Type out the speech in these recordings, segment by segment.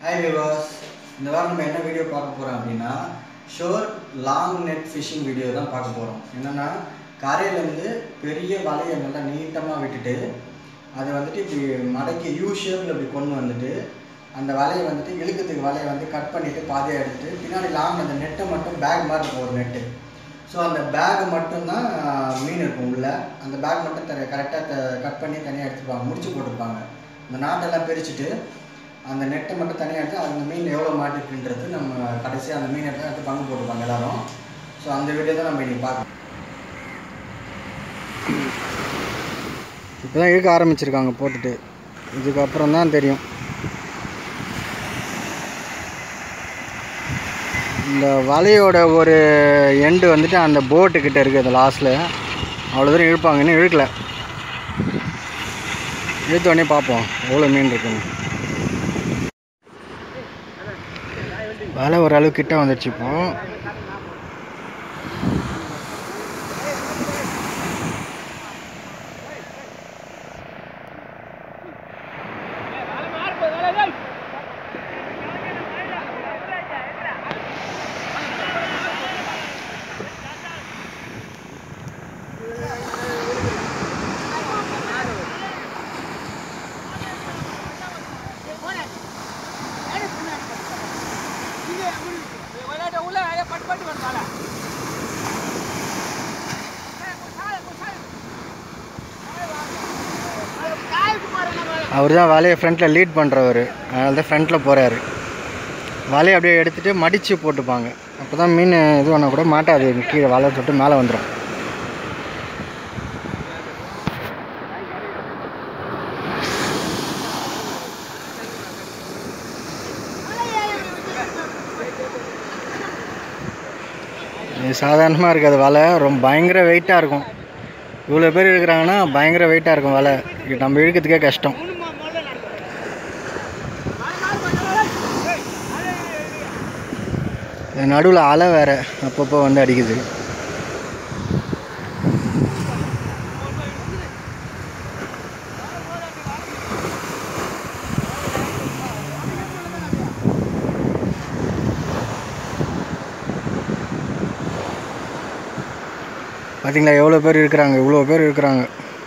Hi விவாஸ் இந்த வாரம் நம்ம என்ன வீடியோ பார்க்க போகிறோம் அப்படின்னா shore long net fishing video தான் பார்க்க போகிறோம் என்னென்னா கரையிலேருந்து பெரிய வலையை நல்லா நீட்டமாக விட்டுட்டு அதை வந்துட்டு இப்படி மடக்கி யூ ஷேப்பில் இப்படி கொண்டு வந்துட்டு அந்த வலையை வந்துட்டு இழுக்கிறதுக்கு வலையை வந்து கட் பண்ணிவிட்டு பாதியாக எடுத்துட்டு பின்னாடி லாங் அந்த நெட்டை மட்டும் பேக் மாதிரி இருக்கும் ஒரு நெட்டு ஸோ அந்த பேக் மட்டும்தான் மீன் இருக்கும் உள்ள அந்த பேக் மட்டும் த கரெக்டாக கட் பண்ணி தனியாக எடுத்துப்பாங்க முடிச்சு போட்டிருப்பாங்க அந்த நாட்டெல்லாம் பிரிச்சுட்டு அந்த நெட்டை மட்டும் தனியாக எடுத்து அந்த மீன் எவ்வளோ மாட்டிருக்குன்றது நம்ம கடைசியாக அந்த மீன் எடுத்து எடுத்து பங்கு போட்டிருப்பாங்க எல்லாரும் ஸோ அந்த வீடியோ தான் நம்ம இன்னைக்கு பார்க்கணும் இப்போ தான் இழுக்க ஆரம்பிச்சிருக்காங்க போட்டுட்டு இதுக்கப்புறம் தான் தெரியும் இந்த வலையோட ஒரு எண்டு வந்துட்டு அந்த போட்டுக்கிட்ட இருக்குது அந்த லாஸ்ட்டில் அவ்வளோ தூரம் இழுப்பாங்க இன்னும் இழுக்கல இழுத்த உடனே பார்ப்போம் எவ்வளோ மீன் இருக்குன்னு வலை ஓரளவு கிட்ட வந்துடுச்சு இப்போ அவர் தான் வலையை ஃப்ரண்ட்டில் லீட் பண்ணுறவர் அதனால தான் ஃப்ரண்ட்டில் போகிறாரு வலையை அப்படியே எடுத்துகிட்டு மடித்து போட்டுப்பாங்க அப்போ தான் மீன் இது பண்ணால் கூட மாட்டாது கீழே வலை தொட்டு மேலே வந்துடும் இது சாதாரணமாக இருக்காது வலை ரொம்ப பயங்கர வெயிட்டாக இருக்கும் இவ்வளோ பேர் இருக்கிறாங்கன்னா பயங்கர வெயிட்டாக இருக்கும் வலை இது நம்ம இழுக்கிறதுக்கே கஷ்டம் நடுவில் அலை வேறு அப்பப்போ வந்து அடிக்குது பார்த்தீங்களா எவ்வளோ பேர் இருக்கிறாங்க இவ்வளோ பேர் இருக்கிறாங்க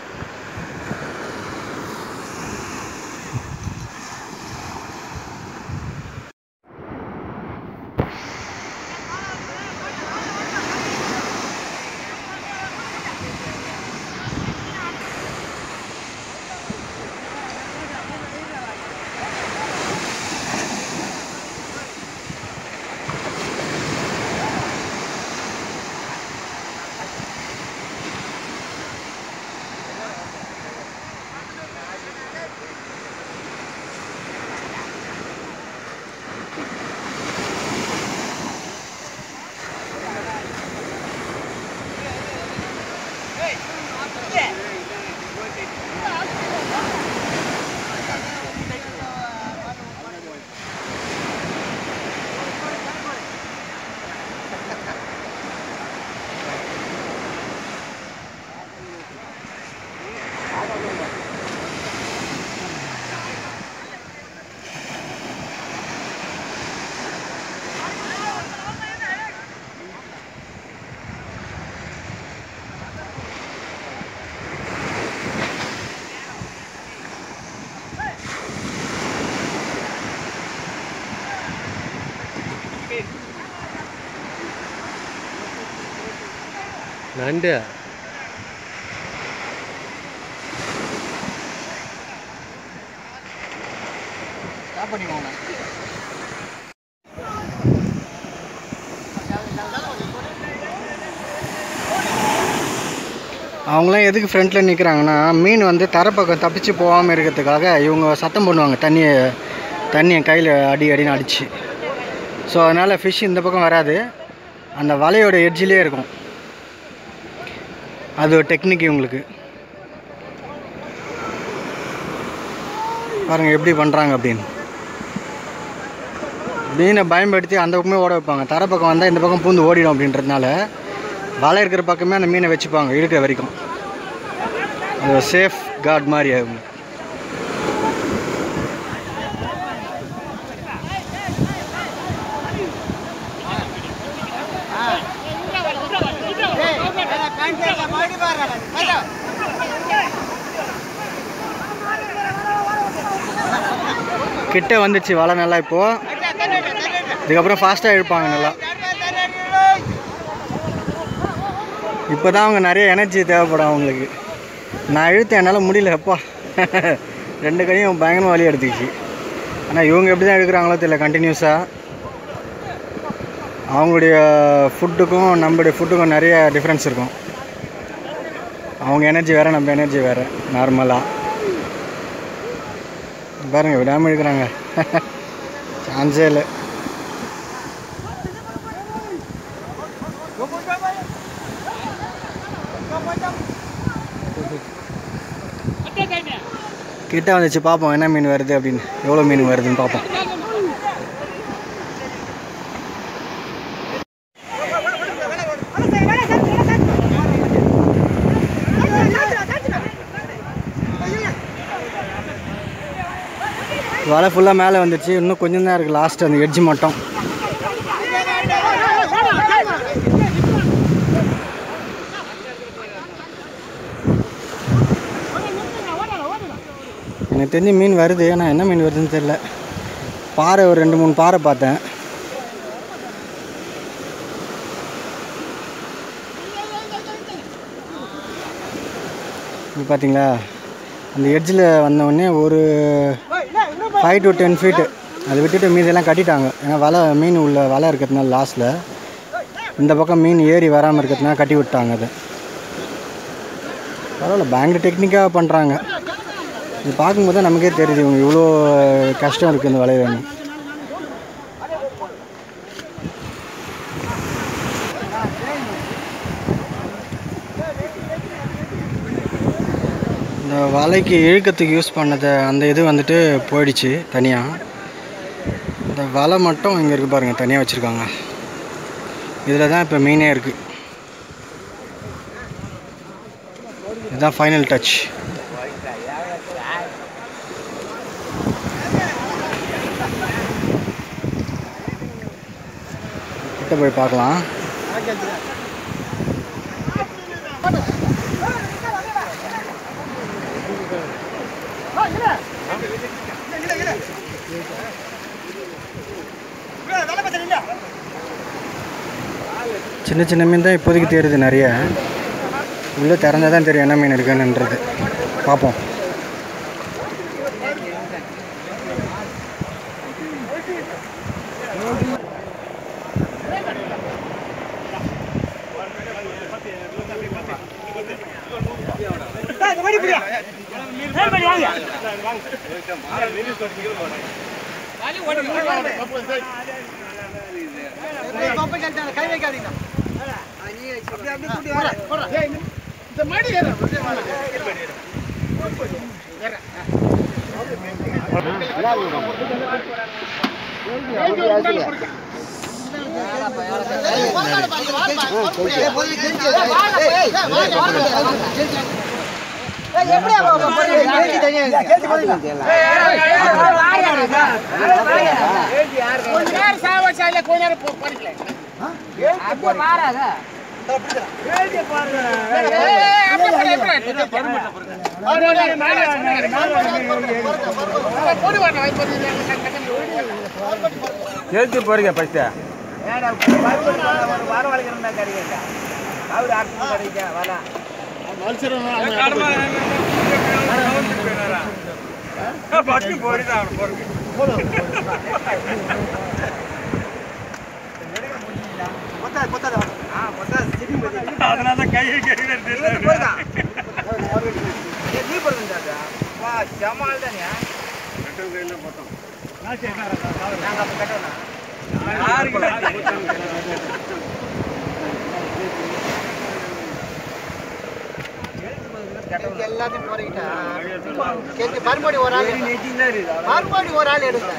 நண்டு ஸ்டாப் பண்ணிக்கோங்க அவங்களாம் எதுக்கு ஃப்ரண்ட்டில் நிற்கிறாங்கன்னா மீன் வந்து தரப்பக்கம் தப்பிச்சு போகாமல் இருக்கிறதுக்காக இவங்க சத்தம் பண்ணுவாங்க தண்ணியை தண்ணியை கையில் அடி அடின்னு அடிச்சு ஸோ அதனால் ஃபிஷ் இந்த பக்கம் வராது அந்த வலையோட எட்ஜிலே இருக்கும் அது ஒரு டெக்னிக் இவங்களுக்கு பாருங்கள் எப்படி பண்ணுறாங்க அப்படின்னு மீனை பயன்படுத்தி அந்த பக்கமே ஓட வைப்பாங்க தர பக்கம் வந்தால் இந்த பக்கம் பூந்து ஓடிடும் அப்படின்றதுனால வலை இருக்கிற பக்கமே அந்த மீனை வச்சுப்பாங்க இருக்கிற வரைக்கும் அது சேஃப் கார்டு மாதிரி அவங்க கிட்ட வந்துச்சு வலை நல்லா இப்போ இதுக்கப்புறம் ஃபாஸ்ட்டாக இழுப்பாங்க நல்லா இப்போ தான் அவங்க நிறைய எனர்ஜி தேவைப்படும் அவங்களுக்கு நான் இழுத்தேன் என்னால் முடியல அப்பா ரெண்டு கையும் பயங்கரமாக வலி எடுத்துக்கிச்சு ஆனால் இவங்க எப்படி தான் எடுக்கிறாங்களோ தெரியல கண்டினியூஸாக அவங்களுடைய ஃபுட்டுக்கும் நம்மளுடைய ஃபுட்டுக்கும் நிறைய டிஃப்ரென்ஸ் இருக்கும் அவங்க எனர்ஜி வேறு நம்ம எனர்ஜி வேறு நார்மலாக பாருங்க விடாமல் இருக்கிறாங்க சான்ஸே இல்லை கிட்ட வந்துச்சு பார்ப்போம் என்ன மீன் வருது அப்படின்னு எவ்வளோ மீன் வருதுன்னு பார்ப்போம் வலை ஃபுல்லாக மேலே வந்துச்சு இன்னும் கொஞ்சம் தான் இருக்குது லாஸ்ட் அந்த எட்ஜ் மட்டும் எனக்கு தெரிஞ்சு மீன் வருது ஆனால் என்ன மீன் வருதுன்னு தெரியல பாறை ஒரு ரெண்டு மூணு பாறை பார்த்தேன் இது பார்த்தீங்களா அந்த எட்ஜில் வந்தவுடனே ஒரு ஃபைவ் டு டென் ஃபீட்டு அதை விட்டுட்டு மீதெல்லாம் கட்டிட்டாங்க ஏன்னா வலை மீன் உள்ள வலை இருக்கிறதுனால லாஸ்ட்டில் இந்த பக்கம் மீன் ஏறி வராமல் இருக்கிறதுனால கட்டி விட்டாங்க அதை பரவாயில்ல பயங்கர டெக்னிக்காக பண்ணுறாங்க இது பார்க்கும்போது நமக்கே தெரியுது இவங்க இவ்வளோ கஷ்டம் இருக்குது இந்த வலையில இந்த வலைக்கு இழுக்கத்துக்கு யூஸ் பண்ணது அந்த இது வந்துட்டு போயிடுச்சு தனியாக இந்த வலை மட்டும் இங்கே இருக்குது பாருங்கள் தனியாக வச்சுருக்காங்க இதில் தான் இப்போ மீனே இருக்குது இதுதான் ஃபைனல் டச் கிட்ட போய் பார்க்கலாம் சின்ன சின்ன மீன் தான் இப்போதைக்கு தெரியுது நிறைய உள்ளே திறந்தால் தான் தெரியும் என்ன மீன் இருக்குன்னுன்றது பார்ப்போம் எழுத்து போறீங்க ஃபஸ்ட்டு எல்லாத்தையும் போறீங்க மறுபடி ஒரு ஆள் மறுபடி ஒரு ஆள் எடுங்க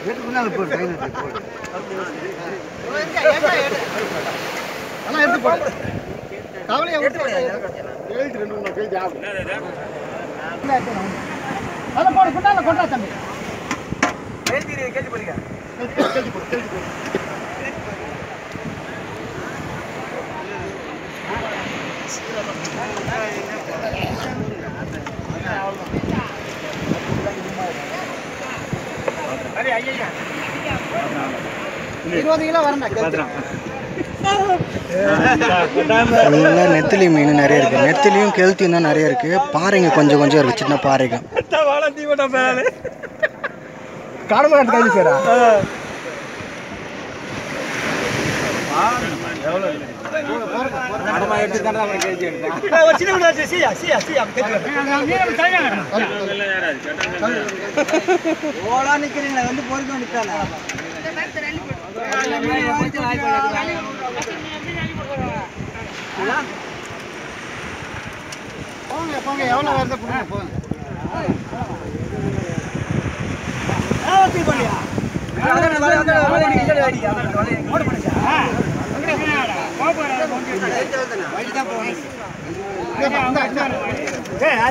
எல்லாம் எடுத்து போடு கவலையை விட்டு அதை போடு குண்டால கொண்டா தம்பி இருபது கிலோ வரண்டா கெளுத்தி. ஃபுல்லாக நெத்திலி மீன் நிறைய இருக்குது நெத்திலியும் கெளுத்தியும் தான் நிறைய இருக்குது பாறைங்க கொஞ்சம் கொஞ்சம் இருக்குது சின்ன பாறைங்க காடமாட்டு கழிச்சு சேரா போங்க போங்க எவ்வளோ வருது கொடுங்க போங்க இந்தா, இந்தா, இந்தா.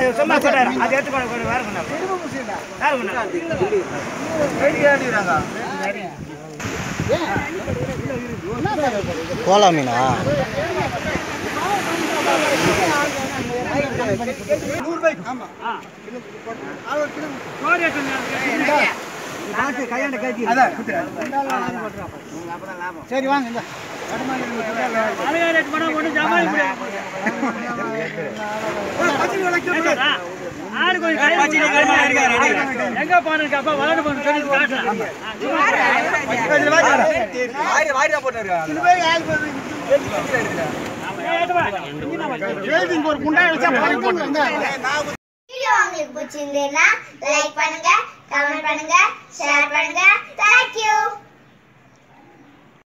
என்ன தேவை போகுது? கோலா மீனா சரி வாங்க இந்த ஒரு குண்டா வச்சா போறீங்க இந்த வீடியோ உங்களுக்கு பிடிச்சிருந்தேன்னா லைக் பண்ணுங்க கமெண்ட் பண்ணுங்க ஷேர் பண்ணுங்க தேங்க்யூ